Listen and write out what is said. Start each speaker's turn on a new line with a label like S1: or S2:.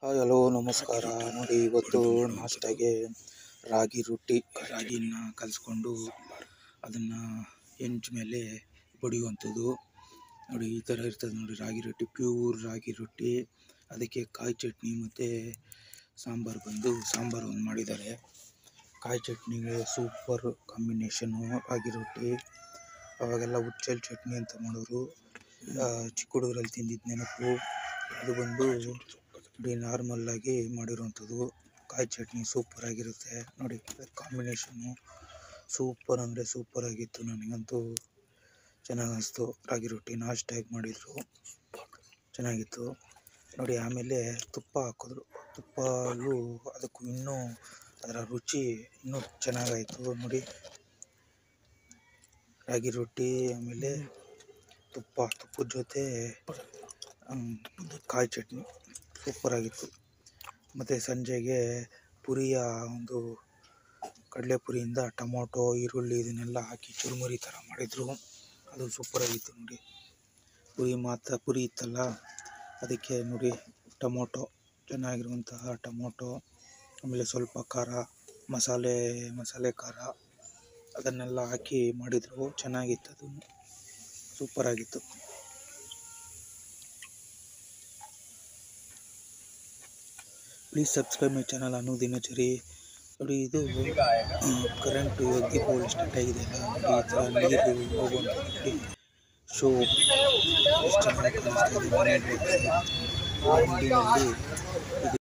S1: Hi hello ನಮಸ್ಕಾರ ನೋಡಿ ಇವತ್ತು ನಾಷ್ಟಾಗೆ ರಾಗಿ ರೊಟ್ಟಿ ರಾಗಿನ ಕಲಿಸ್ಕೊಂಡು ಅದನ್ನು ಹೆಂಚು ಮೇಲೆ ಬಡಿಯುವಂಥದ್ದು ನೋಡಿ ಈ ಥರ ಇರ್ತದೆ ನೋಡಿ ರಾಗಿ ರೊಟ್ಟಿ ಪ್ಯೂರ್ ರಾಗಿ ರೊಟ್ಟಿ ಅದಕ್ಕೆ ಕಾಯಿ ಚಟ್ನಿ ಮತ್ತು ಸಾಂಬಾರು ಬಂದು ಸಾಂಬಾರು ಒಂದು ಮಾಡಿದ್ದಾರೆ ಕಾಯಿ ಚಟ್ನಿಗೆ ಸೂಪರ್ ಕಾಂಬಿನೇಷನು ರಾಗಿ ರೊಟ್ಟಿ ಅವಾಗೆಲ್ಲ ಹುಚ್ಚೆಲ್ ಚಟ್ನಿ ಅಂತ ಮಾಡೋರು ಆ, ಚಿಕ್ಕ ಹುಡುಗರಲ್ಲಿ ತಿಂದಿದ್ದು ನೆನಪು ಅದು ಬಂದು ನೋಡಿ ನಾರ್ಮಲ್ ಆಗಿ ಮಾಡಿರುವಂಥದ್ದು ಕಾಯಿ ಚಟ್ನಿ ಸೂಪರ್ ಆಗಿರುತ್ತೆ ನೋಡಿ ಕಾಂಬಿನೇಷನ್ನು ಸೂಪರ್ ಅಂದರೆ ಸೂಪರ್ ಆಗಿತ್ತು ನನಗಂತೂ ಚೆನ್ನಾಗಿ ಅನಿಸ್ತು ರಾಗಿ ರೊಟ್ಟಿ ನಾಷ್ಟಾಗಿ ಮಾಡಿದರು ಚೆನ್ನಾಗಿತ್ತು ನೋಡಿ ಆಮೇಲೆ ತುಪ್ಪ ಹಾಕಿದ್ರು ತುಪ್ಪಲು ಅದಕ್ಕೂ ಇನ್ನೂ ಅದರ ರುಚಿ ಇನ್ನೂ ಚೆನ್ನಾಗಾಯಿತು ನೋಡಿ ರಾಗಿ ರೊಟ್ಟಿ ಆಮೇಲೆ ತುಪ್ಪ ತುಪ್ಪದ ಜೊತೆ ಹ್ಮ್, ಕಾಯಿ ಚಟ್ನಿ ಸೂಪರ್ ಆಗಿತ್ತು ಮತ್ತು ಸಂಜೆಗೆ ಪುರಿಯ ಒಂದು ಕಡಲೆಪುರಿಯಿಂದ ಟೊಮೊಟೊ ಈರುಳ್ಳಿ ಇದನ್ನೆಲ್ಲ ಹಾಕಿ ಚುರುಮುರಿ ಥರ ಮಾಡಿದರು ಅದು ಸೂಪರ್ ಆಗಿತ್ತು ನೋಡಿ ಪುರಿ ಮಾತ್ರ ಪುರಿ ಇತ್ತಲ್ಲ ಅದಕ್ಕೆ ನೋಡಿ ಟೊಮೊಟೊ ಚೆನ್ನಾಗಿರುವಂತಹ ಟೊಮೊಟೊ ಆಮೇಲೆ ಸ್ವಲ್ಪ ಖಾರ ಮಸಾಲೆ ಮಸಾಲೆ ಖಾರ ಅದನ್ನೆಲ್ಲ ಹಾಕಿ ಮಾಡಿದರು ಚೆನ್ನಾಗಿತ್ತು ಅದು ಸೂಪರ್ ಆಗಿತ್ತು ಪ್ಲೀಸ್ ಸಬ್ಸ್ಕ್ರೈಬ್ ಮೈ ಚಾನಲ್ ಅನು ದಿನಚರಿ ನೋಡಿ ಇದು ಕರೆಂಟ್ ಇವಾಗ ದೀಪಾವಳಿ ಸ್ಟಾರ್ಟ್ ಆಗಿದೆ ಅಲ್ಲ ನೋಡಿ ಈ ಥರ ನೀರು ಹೋಗುವಂಥ ನೋಡಿ ಶೋ ಎಷ್ಟು ಚೆನ್ನಾಗಿ ಕಾಣಿಸ್ತಾ ಇದೆ ಮನೆಯಲ್ಲಿ. ಅಂಗಡಿಯಲ್ಲಿ ಇದು